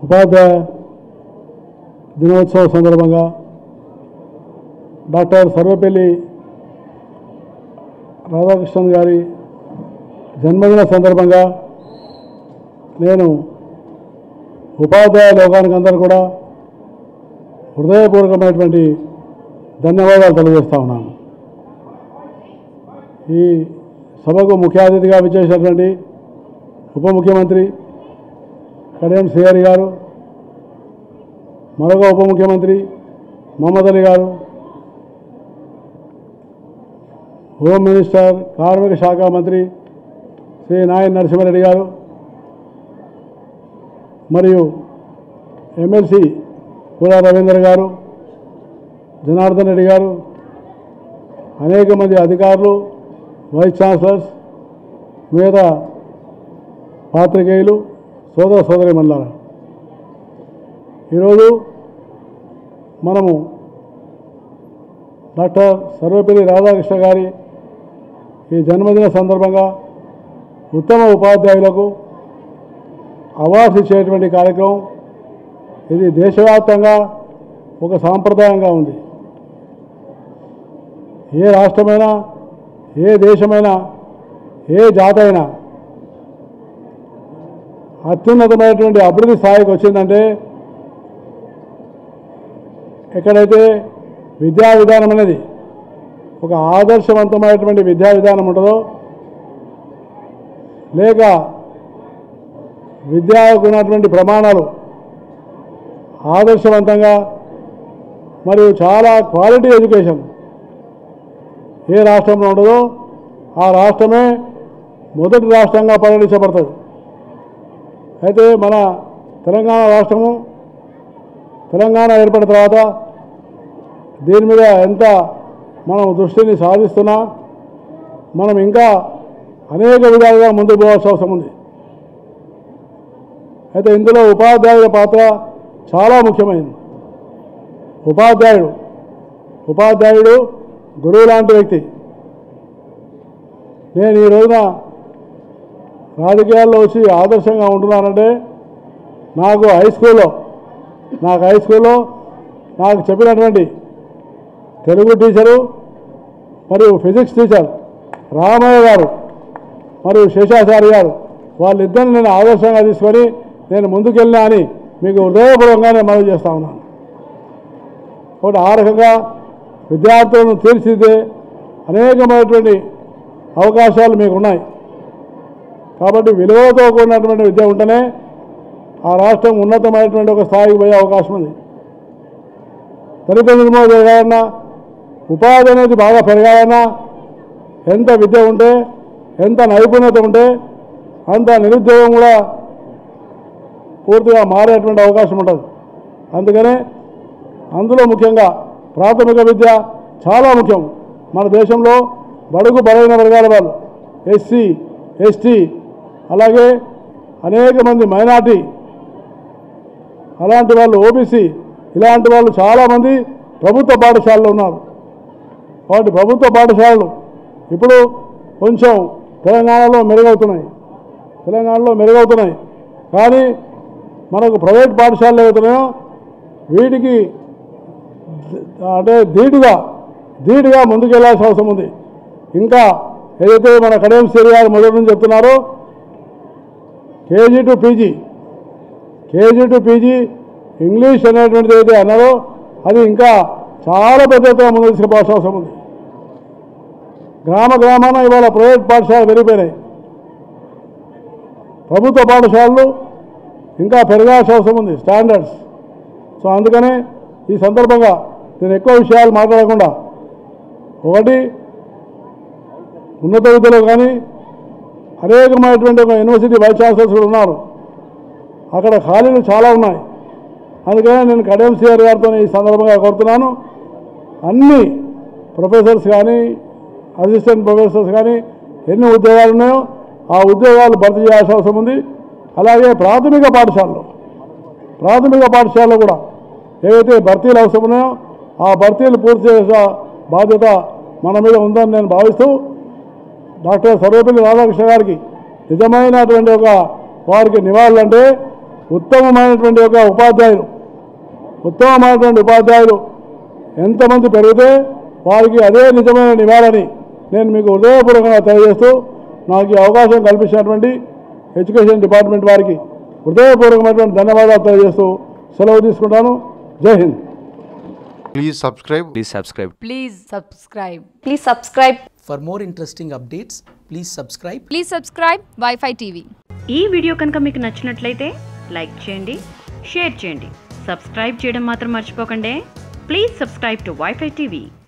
ఉపాధ్యాయ దినోత్సవ సందర్భంగా డాక్టర్ సర్వపల్లి రాధాకృష్ణన్ గారి జన్మదిన సందర్భంగా నేను ఉపాధ్యాయ లోకానికి అందరూ కూడా హృదయపూర్వకమైనటువంటి ధన్యవాదాలు తెలియజేస్తా ఉన్నాను ఈ సభకు ముఖ్య అతిథిగా విచ్చేసినటువంటి ఉప ముఖ్యమంత్రి కడియం శ్రీహరి గారు మరొక ఉప ముఖ్యమంత్రి మహమ్మద్ అలీ గారు హోమ్ మినిస్టర్ కార్మిక శాఖ మంత్రి శ్రీ నాయన్ నరసింహారెడ్డి గారు మరియు ఎమ్మెల్సీ పూరా రవీంద్ర గారు జనార్దన్ రెడ్డి గారు అనేక మంది అధికారులు వైస్ ఛాన్సలర్స్ మిగతా పాత్రికేయులు సోదర సోదరి మల్లారా ఈరోజు మనము డాక్టర్ సర్వపల్లి రాధాకృష్ణ గారి ఈ జన్మదిన సందర్భంగా ఉత్తమ ఉపాధ్యాయులకు అవార్డ్స్ ఇచ్చేటువంటి కార్యక్రమం ఇది దేశవ్యాప్తంగా ఒక సాంప్రదాయంగా ఉంది ఏ రాష్ట్రమైనా ఏ దేశమైనా ఏ జాతి అయినా అత్యున్నతమైనటువంటి అభివృద్ధి స్థాయికి వచ్చిందంటే ఎక్కడైతే విద్యా విధానం అనేది ఒక ఆదర్శవంతమైనటువంటి విద్యా విధానం ఉంటుందో లేక విద్యకు ఉన్నటువంటి ప్రమాణాలు ఆదర్శవంతంగా మరియు చాలా క్వాలిటీ ఎడ్యుకేషన్ ఏ రాష్ట్రంలో ఉండదో ఆ రాష్ట్రమే మొదటి రాష్ట్రంగా పరిగణించబడుతుంది అయితే మన తెలంగాణ రాష్ట్రము తెలంగాణ ఏర్పడిన తర్వాత దీని మీద ఎంత మనం దృష్టిని సాధిస్తున్నా మనం ఇంకా అనేక విధాలుగా ముందుకు పోవాల్సిన అవసరం ఉంది అయితే ఇందులో ఉపాధ్యాయుల పాత్ర చాలా ముఖ్యమైనది ఉపాధ్యాయుడు ఉపాధ్యాయుడు గురువు లాంటి వ్యక్తి నేను ఈ రోజున రాజకీయాల్లో వచ్చి ఆదర్శంగా ఉంటున్నానంటే నాకు హై స్కూల్లో నాకు హై స్కూల్లో నాకు చెప్పినటువంటి తెలుగు టీచరు మరియు ఫిజిక్స్ టీచర్ రామయ్య గారు మరియు శేషాచారి గారు వాళ్ళిద్దరిని నేను ఆదర్శంగా తీసుకొని నేను ముందుకెళ్ళినా అని మీకు హృదయపూర్వకంగానే మనవి చేస్తా ఉన్నాను కాబట్టి ఆ రకంగా విద్యార్థులను తీర్చిదిద్దే అనేకమైనటువంటి అవకాశాలు మీకు ఉన్నాయి కాబట్టి విలువలతో కూడినటువంటి విద్య ఉంటేనే ఆ రాష్ట్రం ఉన్నతమైనటువంటి ఒక స్థాయికి పోయే అవకాశం ఉంది దళిత నిర్మూలన జరగాలన్నా ఉపాధి అనేది బాగా పెరగాలన్నా ఎంత విద్య ఉంటే ఎంత నైపుణ్యత ఉంటే అంత నిరుద్యోగం కూడా పూర్తిగా మారేటువంటి అవకాశం ఉంటుంది అందుకనే అందులో ముఖ్యంగా ప్రాథమిక విద్య చాలా ముఖ్యం మన దేశంలో బడుగు బలైన వర్గాల వాళ్ళు ఎస్సీ ఎస్టీ అలాగే అనేక మంది మైనార్టీ అలాంటి వాళ్ళు ఓబీసీ ఇలాంటి వాళ్ళు చాలామంది ప్రభుత్వ పాఠశాలలో ఉన్నారు వాటి ప్రభుత్వ పాఠశాలలు ఇప్పుడు కొంచెం తెలంగాణలో మెరుగవుతున్నాయి తెలంగాణలో మెరుగవుతున్నాయి కానీ మనకు ప్రైవేట్ పాఠశాలలు ఏవైతున్నాయో వీటికి అంటే ధీటుగా ధీటుగా ముందుకెళ్లాల్సిన అవసరం ఉంది ఇంకా ఏదైతే మన కడియం శ్రీ గారు మొదటి నుంచి చెప్తున్నారో KG to PG KG to PG English అనేటువంటిది ఏదైతే అన్నారో అది ఇంకా చాలా పెద్ద ఎత్తున ముందు తీసుకుపోవాల్సిన అవసరం ఉంది గ్రామ గ్రామాన ఇవాళ ప్రైవేట్ పాఠశాలలు పెరిగిపోయినాయి ప్రభుత్వ పాఠశాలలు ఇంకా పెరగాల్సిన అవసరం ఉంది స్టాండర్డ్స్ సో అందుకనే ఈ సందర్భంగా నేను ఎక్కువ విషయాలు మాట్లాడకుండా ఒకటి ఉన్నత విద్యలో కానీ అనేకమైనటువంటి ఒక యూనివర్సిటీ వైస్ ఛాన్సలర్స్ కూడా ఉన్నారు అక్కడ ఖాళీలు చాలా ఉన్నాయి అందుకనే నేను కడియం సిఆర్ గారితో ఈ సందర్భంగా కోరుతున్నాను అన్ని ప్రొఫెసర్స్ కానీ అసిస్టెంట్ ప్రొఫెసర్స్ కానీ ఎన్ని ఉద్యోగాలు ఉన్నాయో ఆ ఉద్యోగాలు భర్తీ చేయాల్సిన అవసరం ఉంది అలాగే ప్రాథమిక పాఠశాలలో ప్రాథమిక పాఠశాలలో కూడా ఏవైతే భర్తీలు అవసరం ఉన్నాయో ఆ భర్తీలు పూర్తి చేసే బాధ్యత మన మీద ఉందని నేను భావిస్తూ డాక్టర్ సర్వేపల్లి రాధాకృష్ణ గారికి నిజమైనటువంటి ఒక వారికి నివాళులంటే ఉత్తమమైనటువంటి ఒక ఉపాధ్యాయులు ఉత్తమమైనటువంటి ఉపాధ్యాయులు ఎంతమంది పెరిగితే వారికి అదే నిజమైన నివాళని నేను మీకు హృదయపూర్వకంగా తెలియజేస్తూ నాకు ఈ అవకాశం కల్పించినటువంటి ఎడ్యుకేషన్ డిపార్ట్మెంట్ వారికి హృదయపూర్వకమైనటువంటి ధన్యవాదాలు తెలియజేస్తూ సెలవు తీసుకుంటాను జై Hind Please subscribe. Please subscribe. Please subscribe. Please subscribe. For more interesting updates, please subscribe Please subscribe Wi-Fi TV. ఈ వీడియో కనుక మీకు నచ్చినట్లయితే లైక్ చేయండి షేర్ చేయండి సబ్స్క్రైబ్ చేయడం మాత్రం మర్చిపోకండి please subscribe to wifi TV